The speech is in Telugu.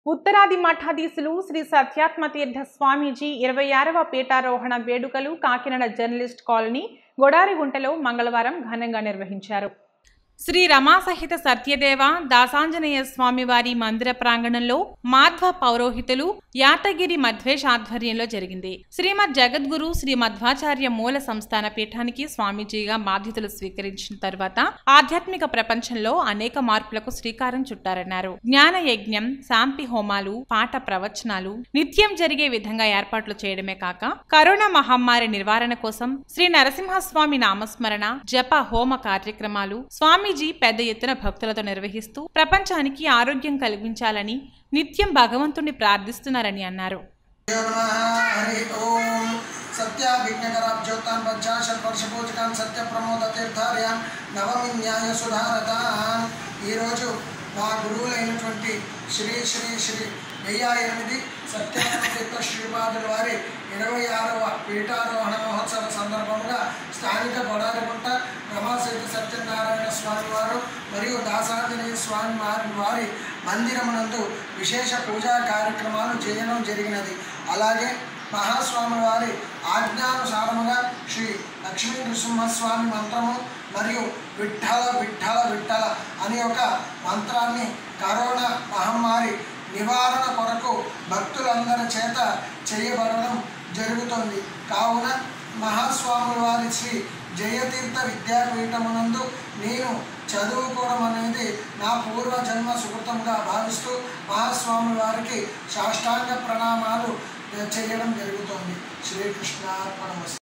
ఉత్తరాది మఠాధీశులు శ్రీ సత్యాత్మతీర్థ స్వామీజీ ఇరవై ఆరవ పీఠారోహణ వేడుకలు కాకినాడ జర్నలిస్ట్ కాలనీ గొడారిగుంటలో మంగళవారం ఘనంగా నిర్వహించారు శ్రీ రమాసహిత సత్యదేవ దాసాంజనేయ స్వామివారి మందిర ప్రాంగణంలో మాధ్వ పౌరోహితులు యాతగిరి మధ్వేష్ ఆధ్వర్యంలో జరిగింది శ్రీమద్ జగద్గురు శ్రీ మధ్వాచార్య మూల సంస్థాన పీఠానికి స్వామీజీగా బాధ్యతలు స్వీకరించిన తర్వాత ఆధ్యాత్మిక ప్రపంచంలో అనేక మార్పులకు శ్రీకారం చుట్టారన్నారు జ్ఞాన యజ్ఞం శాంతి హోమాలు పాట ప్రవచనాలు నిత్యం జరిగే విధంగా ఏర్పాట్లు చేయడమే కాక కరోనా మహమ్మారి నివారణ కోసం శ్రీ నరసింహస్వామి నామస్మరణ జప హోమ కార్యక్రమాలు స్వామీజీ పెద్ద ఎత్తున భక్తులతో నిర్వహిస్తూ ప్రపంచానికి ఆరోగ్యం కలిగించాలని నిత్యం భగవంతుణ్ణి ప్రార్థిస్తున్నారని అన్నారు यो नमः हरि ओम सत्याभिज्ञकराब्जोतान् पञ्चाशत् वर्षपूजकान् సత్యప్రమోదతీర్థార్యాన్ నవమి న్యాయ సుధారతాన్ ఈరోజు మా గురువులైనటువంటి శ్రీ శ్రీ శ్రీ వెయ్యి ఎనిమిది సత్యాత్మతీర్థ శ్రీపాదుల వారి ఇరవై ఆరవ పీఠారోహణ మహోత్సవ సందర్భంగా స్థానిక గొడారిగుంట రమాసేత సత్యనారాయణ స్వామి వారు మరియు దాసాంజనేయ స్వామి వారి వారి మందిరమునందు విశేష పూజా కార్యక్రమాలు చేయడం జరిగినది అలాగే మహాస్వామి వారి ఆజ్ఞానుసారముగా శ్రీ లక్ష్మీ నృసింహస్వామి మంత్రము మరియు విఠల విఠల విఠల అనే ఒక మంత్రాన్ని కరోనా మహమ్మారి నివారణ కొరకు భక్తులందరి చేత చేయబడడం జరుగుతుంది కావున మహాస్వాముల వారి శ్రీ జయతీర్థ విద్యాపీఠమునందు నేను చదువుకోవడం అనేది నా పూర్వ జన్మ సుకృతంగా భావిస్తూ మహాస్వాముల వారికి సాష్టాంగ ప్రణామాలు చేయడం జరుగుతుంది శ్రీకృష్ణ